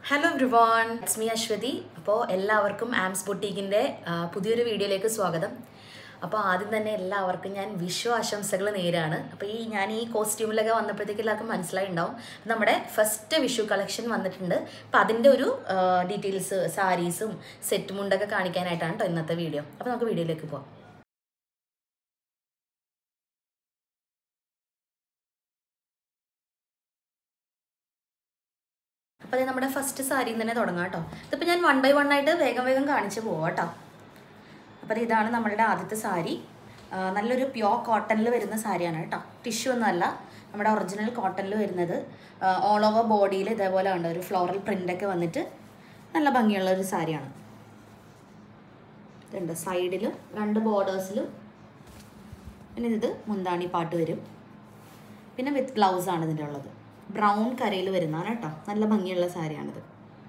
hello everyone it's me Aswathy അപ്പോൾ എല്ലാവർക്കും arms ബൊട്ടീക്കിൻ്റെ പുതിയൊരു വീഡിയോയിലേക്ക് സ്വാഗതം അപ്പോൾ ആദ്യം തന്നെ എല്ലാവർക്കും ഞാൻ വിഷു ആശംസകൾ നേരാണ് അപ്പോൾ ഈ ഞാൻ ഈ കോസ്റ്റ്യൂമിലൊക്കെ വന്നപ്പോഴത്തേക്ക് എല്ലാവർക്കും മനസ്സിലായിട്ടുണ്ടാവും നമ്മുടെ ഫസ്റ്റ് വിഷു കളക്ഷൻ വന്നിട്ടുണ്ട് അപ്പോൾ അതിൻ്റെ ഒരു ഡീറ്റെയിൽസ് സാരീസും സെറ്റ് മുണ്ടൊക്കെ കാണിക്കാനായിട്ടാണ് കേട്ടോ ഇന്നത്തെ വീഡിയോ അപ്പോൾ നമുക്ക് വീഡിയോയിലേക്ക് പോകാം അപ്പോൾ അത് നമ്മുടെ ഫസ്റ്റ് സാരിയിൽ തന്നെ തുടങ്ങാം കേട്ടോ ഇതിപ്പോൾ ഞാൻ വൺ ബൈ വൺ ആയിട്ട് വേഗം വേഗം കാണിച്ച് പോവാം കേട്ടോ അപ്പോൾ ഇതാണ് നമ്മളുടെ ആദ്യത്തെ സാരി ആ, നല്ലൊരു പ്യോർ കോട്ടണിൽ വരുന്ന സാരിയാണ് കേട്ടോ ടിഷ്യൂ ഒന്നുമല്ല നമ്മുടെ ഒറിജിനൽ കോട്ടണിൽ വരുന്നത് ഓൾ ഓവർ ബോഡിയിൽ ഇതേപോലെ ഉണ്ട് ഒരു ഫ്ലോറൽ പ്രിൻ്റൊക്കെ വന്നിട്ട് നല്ല ഭംഗിയുള്ള ഒരു സാരിയാണ് ഇതുണ്ട് സൈഡിലും രണ്ട് ബോർഡേഴ്സിലും പിന്നെ ഇത് മുന്താണി പാട്ട് വരും പിന്നെ വിത്ത് ബ്ലൗസ് ആണ് ഇതിൻ്റെ ഉള്ളത് ബ്രൗൺ കരയിൽ വരുന്നതാണ് കേട്ടോ നല്ല ഭംഗിയുള്ള സാരിയാണിത്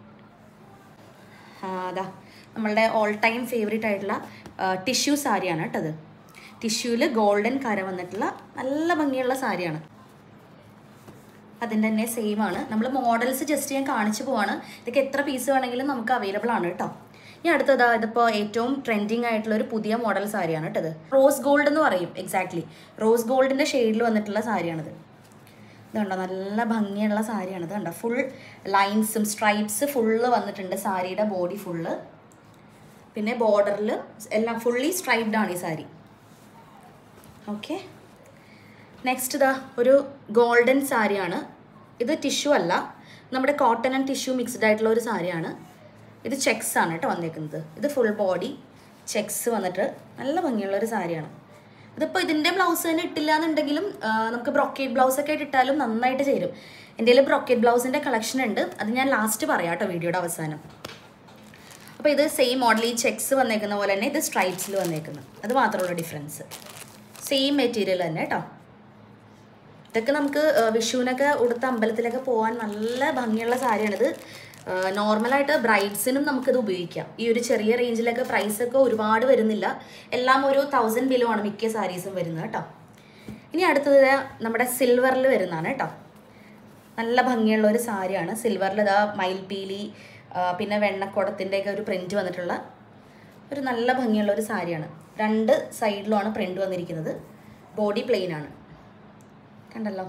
ആ, അതാ നമ്മളുടെ ഓൾ ടൈം ഫേവറേറ്റ് ആയിട്ടുള്ള ടിഷ്യൂ സാരിയാണ് കേട്ടോ അത് ടിഷ്യൂവിൽ ഗോൾഡൻ കര വന്നിട്ടുള്ള നല്ല ഭംഗിയുള്ള സാരിയാണ് അതിൻ്റെ തന്നെ സെയിം ആണ് നമ്മൾ മോഡൽസ് ജസ്റ്റ് ഞാൻ കാണിച്ചു പോവാണ് ഇതൊക്കെ എത്ര പീസ് വേണമെങ്കിലും നമുക്ക് അവൈലബിൾ ആണ് കേട്ടോ ഇനി അടുത്തതാ ഇതിപ്പോൾ ഏറ്റവും ട്രെൻഡിങ് ആയിട്ടുള്ള ഒരു പുതിയ മോഡൽ സാരിയാണ് കേട്ടോ ഇത് റോസ് ഗോൾഡ് എന്ന് പറയും എക്സാക്ട്ലി റോസ് ഗോൾഡിൻ്റെ ഷെയ്ഡിൽ വന്നിട്ടുള്ള സാരിയാണിത് ഇത് കണ്ടോ നല്ല ഭംഗിയുള്ള സാരിയാണ് ഇത് കണ്ടോ ഫുൾ ലൈൻസും സ്ട്രൈപ്സ് ഫുള്ള് വന്നിട്ടുണ്ട് സാരിയുടെ ബോഡി ഫുള്ള് പിന്നെ ബോർഡറിൽ എല്ലാം ഫുള്ളി സ്ട്രൈപ്ഡ് ആണ് ഈ സാരി ഓക്കെ നെക്സ്റ്റ് ഇതാ ഒരു ഗോൾഡൻ സാരിയാണ് ഇത് ടിഷ്യൂ അല്ല നമ്മുടെ കോട്ടൺ ആൻഡ് ടിഷ്യൂ മിക്സ്ഡ് ആയിട്ടുള്ള ഒരു സാരിയാണ് ഇത് ചെക്സ് ആണ് കേട്ടോ വന്നേക്കുന്നത് ഇത് ഫുൾ ബോഡി ചെക്സ് വന്നിട്ട് നല്ല ഭംഗിയുള്ള ഒരു സാരിയാണ് ഇതിപ്പോൾ ഇതിൻ്റെ ബ്ലൗസ് തന്നെ ഇട്ടില്ല എന്നുണ്ടെങ്കിലും ആ, നമുക്ക് ബ്രൊക്കേറ്റ് ബ്ലൗസ് ഒക്കെ ആയിട്ട് ഇട്ടാലും നന്നായിട്ട് ചേരും എൻ്റെ കയ്യിൽ ബ്രൊക്കേറ്റ് ബ്ലൗസിൻ്റെ കളക്ഷൻ ഉണ്ട് അത് ഞാൻ ലാസ്റ്റ് പറയാം കേട്ടോ വീഡിയോയുടെ അവസാനം അപ്പോൾ ഇത് സെയിം മോഡൽ ഈ ചെക്സ് വന്നേക്കുന്ന പോലെ തന്നെ ഇത് സ്ട്രൈപ്സിൽ വന്നേക്കുന്നത് അത് മാത്രമുള്ള ഡിഫറൻസ് സെയിം മെറ്റീരിയൽ തന്നെ കേട്ടോ ഇതൊക്കെ നമുക്ക് ആ, വിഷുവിനൊക്കെ ഉടുത്ത അമ്പലത്തിലൊക്കെ പോകാൻ നല്ല ഭംഗിയുള്ള സാരിയാണിത് നോർമലായിട്ട് ബ്രൈഡ്സിനും നമുക്കിത് ഉപയോഗിക്കാം ഈ ഒരു ചെറിയ റേഞ്ചിലൊക്കെ പ്രൈസൊക്കെ ഒരുപാട് വരുന്നില്ല എല്ലാം ഒരു തൗസൻഡ് ബിലോ ആണ് മിക്ക സാരീസും വരുന്നത് കേട്ടോ ഇനി അടുത്തത് ദേ നമ്മുടെ സിൽവറിൽ വരുന്നതാണ് കേട്ടോ നല്ല ഭംഗിയുള്ള ഒരു സാരിയാണ് സിൽവറിൽ ഇതാ മയിൽപീലി ആ, പിന്നെ വെണ്ണക്കുടത്തിൻ്റെയൊക്കെ ഒരു പ്രിൻറ്റ് വന്നിട്ടുള്ള ഒരു നല്ല ഭംഗിയുള്ള ഒരു സാരിയാണ് രണ്ട് സൈഡിലുമാണ് പ്രിൻറ്റ് വന്നിരിക്കുന്നത് ബോഡി പ്ലെയിൻ ആണ് കണ്ടല്ലോ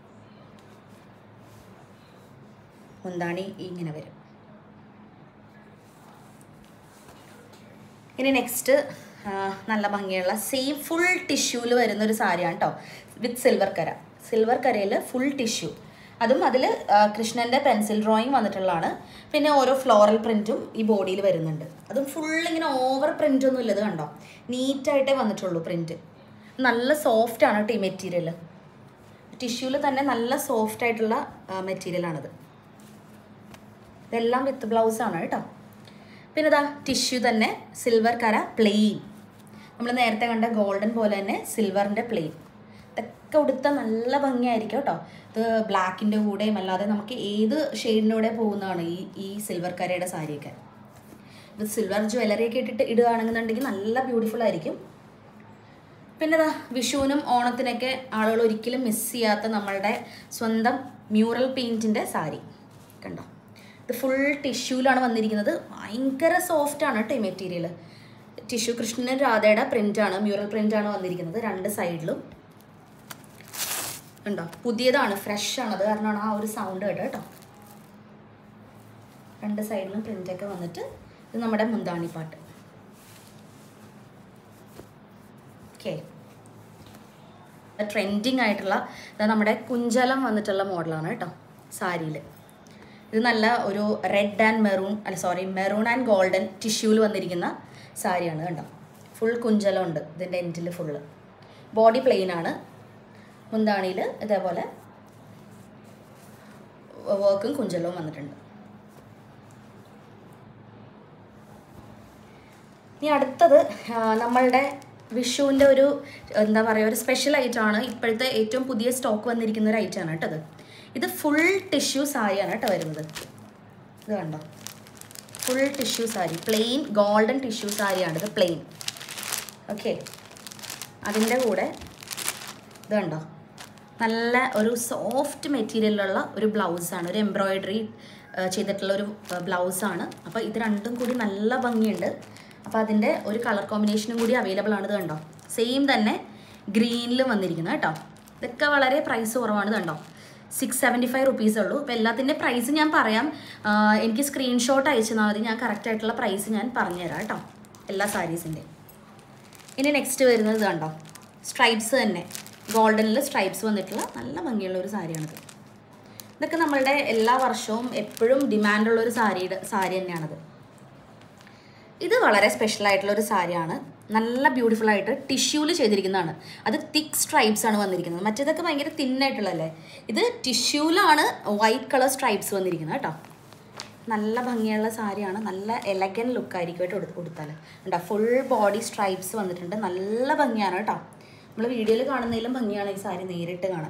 മുന്താണി ഇങ്ങനെ വരും ഇനി നെക്സ്റ്റ് നല്ല ഭംഗിയുള്ള സെയിം ഫുൾ ടിഷ്യൂവിൽ വരുന്ന ഒരു സാരിയാണ് കേട്ടോ വിത്ത് സിൽവർ കര സിൽവർ കരയിൽ ഫുൾ ടിഷ്യൂ അതും അതിൽ കൃഷ്ണൻ്റെ പെൻസിൽ ഡ്രോയിങ് വന്നിട്ടുള്ളതാണ് പിന്നെ ഓരോ ഫ്ലോറൽ പ്രിൻറ്റും ഈ ബോഡിയിൽ വരുന്നുണ്ട് അതും ഫുൾ ഇങ്ങനെ ഓവർ പ്രിൻ്റ് ഒന്നും ഇല്ലത് കണ്ടോ നീറ്റായിട്ടേ വന്നിട്ടുള്ളൂ പ്രിൻറ്റ് നല്ല സോഫ്റ്റ് ആണ് കേട്ടോ ഈ മെറ്റീരിയൽ ടിഷ്യൂവിൽ തന്നെ നല്ല സോഫ്റ്റ് ആയിട്ടുള്ള മെറ്റീരിയലാണിത് ഇതെല്ലാം വിത്ത് ബ്ലൗസ് ആണ് കേട്ടോ പിന്നെ ഇതാ ടിഷ്യൂ തന്നെ സിൽവർ കര പ്ലെയിൻ നമ്മൾ നേരത്തെ കണ്ട ഗോൾഡൻ പോലെ തന്നെ സിൽവറിൻ്റെ പ്ലെയിൻ ഇതൊക്കെ ഉടുത്ത നല്ല ഭംഗിയായിരിക്കും കേട്ടോ ഇത് ബ്ലാക്കിൻ്റെ കൂടെയും അല്ലാതെ നമുക്ക് ഏത് ഷെയ്ഡിൻ്റെ കൂടെ പോകുന്നതാണ് ഈ ഈ സിൽവർ കരയുടെ സാരിയൊക്കെ ഇത് സിൽവർ ജ്വല്ലറി ഒക്കെ ഇട്ടിട്ട് ഇടുകയാണെന്നുണ്ടെങ്കിൽ നല്ല ബ്യൂട്ടിഫുൾ ആയിരിക്കും പിന്നെ ദാ വിഷുവിനും ഓണത്തിനൊക്കെ ആളുകൾ ഒരിക്കലും മിസ് ചെയ്യാത്ത നമ്മളുടെ സ്വന്തം മ്യൂറൽ പെയിൻറ്റിൻ്റെ സാരി കണ്ടോ ഇത് ഫുൾ ടിഷ്യൂലാണ് വന്നിരിക്കുന്നത് ഭയങ്കര സോഫ്റ്റാണ് കേട്ടോ ഈ മെറ്റീരിയൽ ടിഷ്യൂ കൃഷ്ണൻ രാധയുടെ പ്രിൻ്റാണ് മ്യൂറൽ പ്രിൻ്റാണ് വന്നിരിക്കുന്നത് രണ്ട് സൈഡിലും ഉണ്ടോ പുതിയതാണ് ഫ്രഷ് ആണ് അത് കാരണമാണ് ആ ഒരു സൗണ്ട് കേട്ടോ കേട്ടോ രണ്ട് സൈഡിലും പ്രിൻ്റൊക്കെ വന്നിട്ട് ഇത് നമ്മുടെ മുന്താണി പാട്ട് ഓക്കെ ട്രെൻഡിങ് ആയിട്ടുള്ള ഇത് നമ്മുടെ കുഞ്ചലം വന്നിട്ടുള്ള മോഡലാണ് കേട്ടോ സാരിയിൽ ഇത് നല്ല ഒരു റെഡ് ആൻഡ് മെറൂൺ അല്ല സോറി മെറൂൺ ആൻഡ് ഗോൾഡൻ ടിഷ്യൂവിൽ വന്നിരിക്കുന്ന സാരിയാണ് കണ്ടോ ഫുൾ കുഞ്ചലം ഉണ്ട് ഇതിൻ്റെ എൻഡിൽ ഫുള്ള് ബോഡി പ്ലെയിൻ ആണ് മുന്താണിയിൽ ഇതേപോലെ വർക്കും കുഞ്ചലവും വന്നിട്ടുണ്ട് ഇനി അടുത്തത് ആ, നമ്മളുടെ വിഷുവിൻ്റെ ഒരു എന്താ പറയുക ഒരു സ്പെഷ്യൽ ഐറ്റമാണ് ഇപ്പോഴത്തെ ഏറ്റവും പുതിയ സ്റ്റോക്ക് വന്നിരിക്കുന്ന ഒരു ഐറ്റമാണ് കേട്ടോ ഇത് ഇത് ഫുൾ ടിഷ്യൂ സാരിയാണ് കേട്ടോ വരുന്നത് ഇത് കണ്ടോ full tissue sari plain golden tissue സാരിയാണ് ഇത് പ്ലെയിൻ ഓക്കെ അതിൻ്റെ കൂടെ ഇത് കണ്ടോ നല്ല ഒരു സോഫ്റ്റ് മെറ്റീരിയലിലുള്ള ഒരു ബ്ലൗസാണ് ഒരു എംബ്രോയിഡറി ചെയ്തിട്ടുള്ള ഒരു ബ്ലൗസാണ് അപ്പോൾ ഇത് രണ്ടും കൂടി നല്ല ഭംഗിയുണ്ട് അപ്പോൾ അതിൻ്റെ ഒരു കളർ കോമ്പിനേഷനും കൂടി അവൈലബിൾ ആണ് ഇത് കണ്ടോ സെയിം തന്നെ ഗ്രീനിൽ വന്നിരിക്കുന്നത് കേട്ടോ ഇതൊക്കെ വളരെ പ്രൈസ് കുറവാണ് ഇത് കണ്ടോ സിക്സ് സെവൻറ്റി ഫൈവ് റുപ്പീസേ ഉള്ളൂ അപ്പോൾ എല്ലാത്തിൻ്റെ പ്രൈസ് ഞാൻ പറയാം ആ, എനിക്ക് സ്ക്രീൻഷോട്ട് അയച്ചു തന്നാൽ മതി ഞാൻ കറക്റ്റ് ആയിട്ടുള്ള പ്രൈസ് ഞാൻ പറഞ്ഞുതരാം കേട്ടോ എല്ലാ സാരീസിൻ്റെ ഇനി നെക്സ്റ്റ് വരുന്നത് ഇത് കണ്ടോ സ്ട്രൈപ്സ് തന്നെ ഗോൾഡനിൽ സ്ട്രൈപ്സ് വന്നിട്ടുള്ള നല്ല ഭംഗിയുള്ള ഒരു സാരിയാണിത് ഇതൊക്കെ നമ്മളുടെ എല്ലാ വർഷവും എപ്പോഴും ഡിമാൻഡുള്ള ഒരു സാരിയുടെ സാരി തന്നെയാണത് ഇത് വളരെ സ്പെഷ്യൽ ആയിട്ടുള്ള ഒരു സാരിയാണ് നല്ല ബ്യൂട്ടിഫുൾ ആയിട്ട് ടിഷ്യൂല് ചെയ്തിരിക്കുന്നതാണ് അത് തിക്ക് സ്ട്രൈപ്സ് ആണ് വന്നിരിക്കുന്നത് മറ്റേതൊക്കെ ഭയങ്കര തിന്നായിട്ടുള്ളതല്ലേ ഇത് ടിഷ്യൂലാണ് വൈറ്റ് കളർ സ്ട്രൈപ്സ് വന്നിരിക്കുന്നത് കേട്ടോ നല്ല ഭംഗിയുള്ള സാരിയാണ് നല്ല എലഗൻ ലുക്കായിരിക്കും കേട്ടോ കൊടു കൊടുത്താൽ ഉണ്ടോ ഫുൾ ബോഡി സ്ട്രൈപ്സ് വന്നിട്ടുണ്ട് നല്ല ഭംഗിയാണ് കേട്ടോ നമ്മൾ വീഡിയോയിൽ കാണുന്നതിലും ഭംഗിയാണ് ഈ സാരി നേരിട്ട് കാണാൻ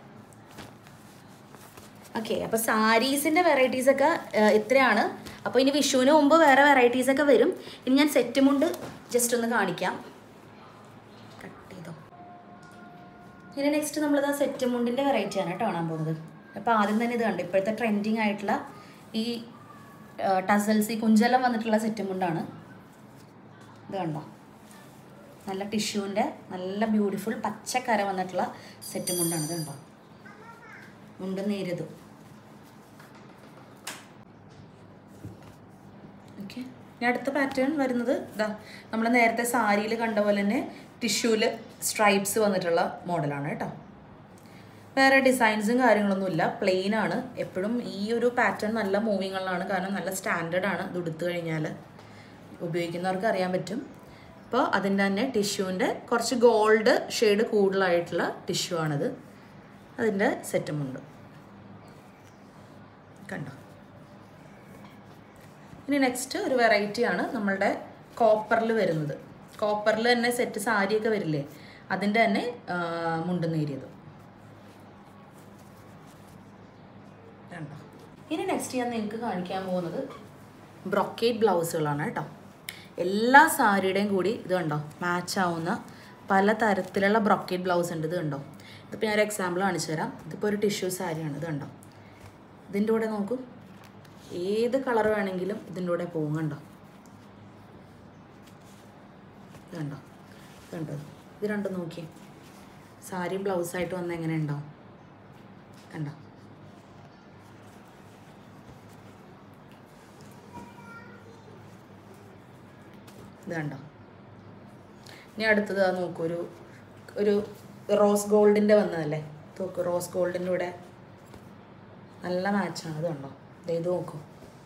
ഓക്കെ അപ്പോൾ സാരീസിൻ്റെ വെറൈറ്റീസൊക്കെ ഇത്രയാണ് അപ്പോൾ ഇനി വിഷുവിന് മുമ്പ് വേറെ വെറൈറ്റീസൊക്കെ വരും ഇനി ഞാൻ സെറ്റ് മുണ്ട് ജസ്റ്റ് ഒന്ന് കാണിക്കാം കട്ട് ചെയ്തോ ഇനി നെക്സ്റ്റ് നമ്മളിത് സെറ്റ് മുണ്ടിൻ്റെ വെറൈറ്റിയാണ് കേട്ടോ കാണാൻ പോകുന്നത് അപ്പോൾ ആദ്യം തന്നെ ഇത് കണ്ടു ഇപ്പോഴത്തെ ട്രെൻഡിങ് ആയിട്ടുള്ള ഈ ടസൽസ് ഈ കുഞ്ചലം വന്നിട്ടുള്ള സെറ്റ് മുണ്ടാണ് ഇത് കണ്ടോ നല്ല ടിഷ്യൂവിൻ്റെ നല്ല ബ്യൂട്ടിഫുൾ പച്ചക്കര വന്നിട്ടുള്ള സെറ്റ് മുണ്ടാണ് ഇത് കണ്ടോ മുണ്ട് നേരിയതും ഓക്കെ ഇനി അടുത്ത പാറ്റേൺ വരുന്നത് ഇതാ നമ്മൾ നേരത്തെ സാരിയിൽ കണ്ട പോലെ തന്നെ ടിഷ്യൂവിൽ സ്ട്രൈപ്സ് വന്നിട്ടുള്ള മോഡലാണ് കേട്ടോ വേറെ ഡിസൈൻസും കാര്യങ്ങളൊന്നുമില്ല പ്ലെയിൻ ആണ് എപ്പോഴും ഈ ഒരു പാറ്റേൺ നല്ല മൂവിങ്ങുകളാണ് കാരണം നല്ല സ്റ്റാൻഡേർഡ് ആണ് ഇത് ഉടുത്തു കഴിഞ്ഞാൽ ഉപയോഗിക്കുന്നവർക്ക് അറിയാൻ പറ്റും അപ്പോൾ അതിൻ്റെ തന്നെ ടിഷ്യൂവിൻ്റെ കുറച്ച് ഗോൾഡ് ഷെയ്ഡ് കൂടുതലായിട്ടുള്ള ടിഷ്യൂ ആണിത് അതിൻ്റെ സെറ്റുമുണ്ട് കണ്ടോ ഇനി നെക്സ്റ്റ് ഒരു വെറൈറ്റി ആണ് നമ്മളുടെ കോപ്പറിൽ വരുന്നത് കോപ്പറിൽ തന്നെ സെറ്റ് സാരിയൊക്കെ വരില്ലേ അതിൻ്റെ തന്നെ ആ, മുണ്ട് നേരിയത് കണ്ടോ ഇനി നെക്സ്റ്റ് ഞാൻ നിങ്ങൾക്ക് കാണിക്കാൻ പോകുന്നത് ബ്രൊക്കേറ്റ് ബ്ലൗസുകളാണ് കേട്ടോ എല്ലാ സാരിയുടെയും കൂടി ഇത് കണ്ടോ മാച്ച് ആവുന്ന പല തരത്തിലുള്ള ബ്രൊക്കേറ്റ് ബ്ലൗസ് ഉണ്ട് ഇത് കണ്ടോ ഇതിപ്പോൾ ഞാനൊരു എക്സാമ്പിൾ കാണിച്ചു തരാം ഇതിപ്പോൾ ഒരു ടിഷ്യൂ സാരിയാണ് ഇത് കണ്ടോ ഇതിൻ്റെ കൂടെ നോക്കൂ ഏത് കളർ വേണമെങ്കിലും ഇതിൻ്റെ കൂടെ പോകും കണ്ടോ ഇത് കണ്ടോ ഇത് കണ്ടോ ഇത് രണ്ടും നോക്കിയേ സാരി ബ്ലൗസായിട്ട് വന്ന് എങ്ങനെ ഉണ്ടാവും കണ്ടോ ഇത് കണ്ടോ ഇനി അടുത്തത് ആ നോക്കൂ ഒരു ഒരു റോസ് ഗോൾഡിൻ്റെ വന്നതല്ലേ നോക്കൂ റോസ് ഗോൾഡിൻ്റെ കൂടെ നല്ല മാച്ചാണ് ഇത് കണ്ടോ ദേ ഇത് നോക്കൂ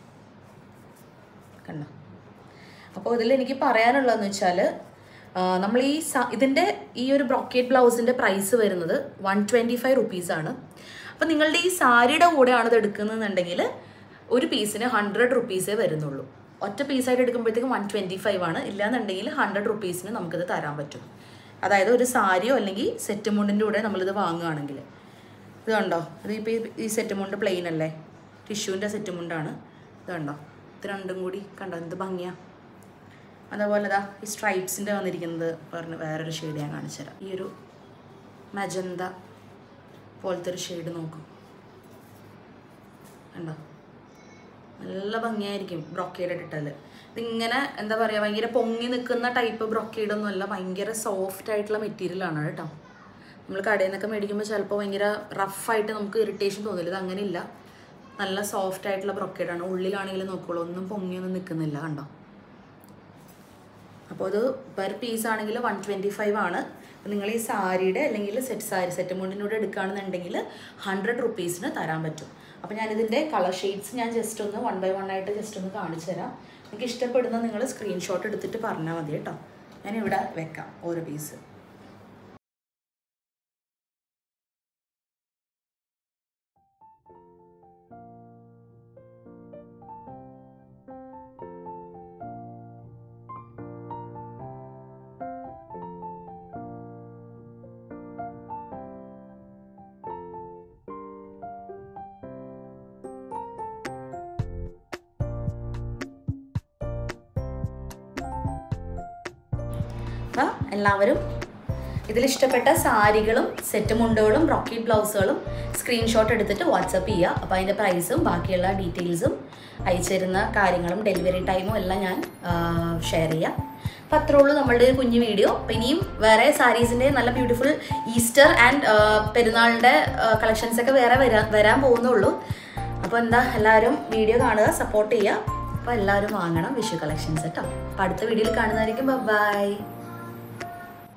കണ്ടോ അപ്പോൾ ഇതിൽ എനിക്ക് പറയാനുള്ളതെന്ന് വെച്ചാൽ നമ്മൾ ഈ സ ഇതിൻ്റെ ഈ ഒരു ബ്രോക്കേറ്റ് ബ്ലൗസിൻ്റെ പ്രൈസ് വരുന്നത് വൺ ട്വൻറ്റി ഫൈവ് റുപ്പീസാണ് അപ്പോൾ നിങ്ങളുടെ ഈ സാരിയുടെ കൂടെയാണ് ഇത് എടുക്കുന്നതെന്നുണ്ടെങ്കിൽ ഒരു പീസിന് ഹൺഡ്രഡ് റുപ്പീസേ വരുന്നുള്ളൂ ഒറ്റ പീസായിട്ട് എടുക്കുമ്പോഴത്തേക്കും വൺ ട്വൻറ്റി ഫൈവ് ആണ് ഇല്ലാന്നുണ്ടെങ്കിൽ ഹൺഡ്രഡ് റുപ്പീസിന് നമുക്കിത് തരാൻ പറ്റും അതായത് ഒരു സാരിയോ അല്ലെങ്കിൽ സെറ്റ് മുണ്ടിൻ്റെ കൂടെ നമ്മളിത് വാങ്ങുകയാണെങ്കിൽ ഇത് കണ്ടോ ഇത് ഇപ്പോൾ ഈ സെറ്റ് മുണ്ട് പ്ലെയിൻ അല്ലേ ടിഷ്യൂവിൻ്റെ സെറ്റ് മുണ്ടാണ് ഇത് കണ്ടോ ഇത് രണ്ടും കൂടി കണ്ടോ എന്ത് ഭംഗിയാ അതേപോലെ ഇതാ ഈ സ്ട്രൈപ്സിൻ്റെ വന്നിരിക്കുന്നത് പറഞ്ഞ് വേറൊരു ഷെയ്ഡ് ഞാൻ കാണിച്ചു തരാം ഈ ഒരു മജന്ത പോലത്തെ ഒരു ഷെയ്ഡ് നോക്കും കണ്ടോ നല്ല ഭംഗിയായിരിക്കും ബ്രൊക്കേഡ് ഇട്ടാൽ ഇതിങ്ങനെ എന്താ പറയുക ഭയങ്കര പൊങ്ങി നിൽക്കുന്ന ടൈപ്പ് ബ്രൊക്കേഡ് ഒന്നുമല്ല ഭയങ്കര സോഫ്റ്റ് ആയിട്ടുള്ള മെറ്റീരിയലാണ് കേട്ടോ നമ്മൾ കടയിൽ നിന്നൊക്കെ മേടിക്കുമ്പോൾ ചിലപ്പോൾ ഭയങ്കര റഫായിട്ട് നമുക്ക് ഇറിറ്റേഷൻ തോന്നില്ല ഇത് അങ്ങനെയില്ല നല്ല സോഫ്റ്റ് ആയിട്ടുള്ള ബ്രൊക്കേഡാണ് ഉള്ളിലാണെങ്കിലും നോക്കുള്ളൂ ഒന്നും പൊങ്ങിയൊന്നും നിൽക്കുന്നില്ല കണ്ടോ അപ്പോൾ ഇത് പെർ പീസ് ആണെങ്കിൽ വൺ ട്വൻറ്റി ഫൈവ് ആണ് അപ്പോൾ നിങ്ങൾ ഈ സാരിയുടെ അല്ലെങ്കിൽ സെറ്റ് സാരി സെറ്റ് മുണ്ടിനൂടെ എടുക്കുകയാണെന്നുണ്ടെങ്കിൽ ഹൺഡ്രഡ് റുപ്പീസിന് തരാൻ പറ്റും അപ്പോൾ ഞാനിതിൻ്റെ കളർ ഷെയ്ഡ്സ് ഞാൻ ജസ്റ്റ് ഒന്ന് വൺ ബൈ വൺ ആയിട്ട് ജസ്റ്റ് ഒന്ന് കാണിച്ചു തരാം നിങ്ങൾക്ക് ഇഷ്ടപ്പെടുന്ന നിങ്ങൾ സ്ക്രീൻഷോട്ട് എടുത്തിട്ട് പറഞ്ഞാൽ മതി കേട്ടോ ഞാനിവിടെ വെക്കാം ഓരോ പീസ് അപ്പോൾ എല്ലാവരും ഇതിൽ ഇഷ്ടപ്പെട്ട സാരികളും സെറ്റ് മുണ്ടുകളും റോക്കറ്റ് ബ്ലൗസുകളും സ്ക്രീൻഷോട്ട് എടുത്തിട്ട് വാട്സപ്പ് ചെയ്യുക അപ്പോൾ അതിൻ്റെ പ്രൈസും ബാക്കിയുള്ള ഡീറ്റെയിൽസും അയച്ചു തരുന്ന കാര്യങ്ങളും ഡെലിവറി ടൈമും എല്ലാം ഞാൻ ഷെയർ ചെയ്യാം അപ്പം അത്രേ ഉള്ളൂ നമ്മളുടെ ഒരു കുഞ്ഞു വീഡിയോ അപ്പം ഇനിയും വേറെ സാരീസിൻ്റെ നല്ല ബ്യൂട്ടിഫുൾ ഈസ്റ്റർ ആൻഡ് പെരുന്നാളിൻ്റെ കളക്ഷൻസ് ഒക്കെ വേറെ വരാൻ വരാൻ പോകുന്നുള്ളൂ അപ്പോൾ എന്താ എല്ലാവരും വീഡിയോ കാണുക സപ്പോർട്ട് ചെയ്യുക അപ്പോൾ എല്ലാവരും വാങ്ങണം വിഷു കളക്ഷൻസ് കേട്ടോ അപ്പോൾ അടുത്ത വീഡിയോയിൽ കാണുന്നതായിരിക്കും ബൈ